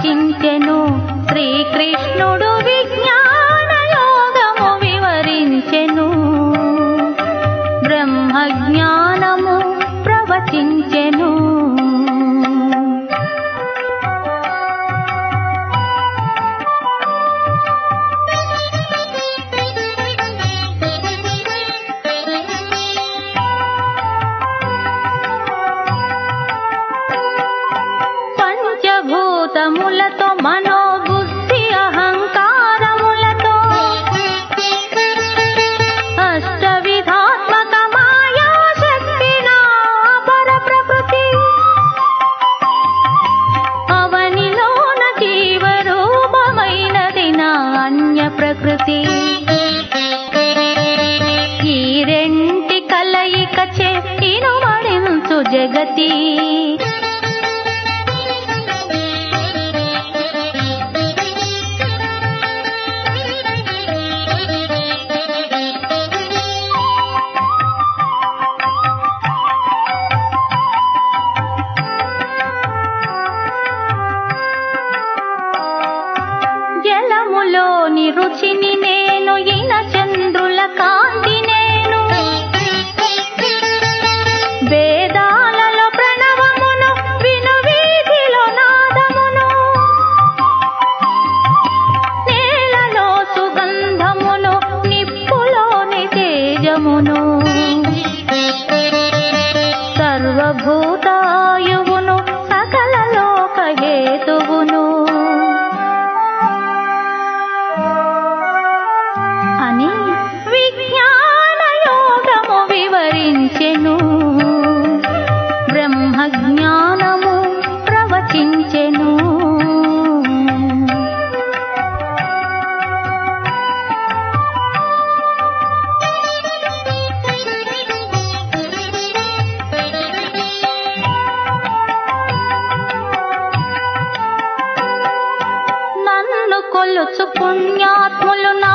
ప్రవచించెను శ్రీకృష్ణుడు విజ్ఞాన యోగము వివరించెను బ్రహ్మ జ్ఞానము ప్రవచించెను పంచభూతములతో మనోబుద్ధి అహంకారములతో అష్ట విధాత్మక మాయా శక్తి నా పర ప్రకృతి అవనిలోన జీవరూపమైనది నా అన్య ప్రకృతి ఈ రెంటి కలయిక చే ఇనుమడించు జగతి జలములోని రుచిని నేను ఇన చంద్రుల కాంతి నేను వేదాలలో ప్రణవమును విను వీధిలో నాదమును నేలలో సుగంధమును నిప్పులోని తేజమును సర్వభూతాయువును సకల లోకహేతువును అని విజ్ఞాన యోగము వివరించెను బ్రహ్మ జ్ఞానము ప్రవచించెను నన్ను కొలుచు పుణ్యాత్ములు నా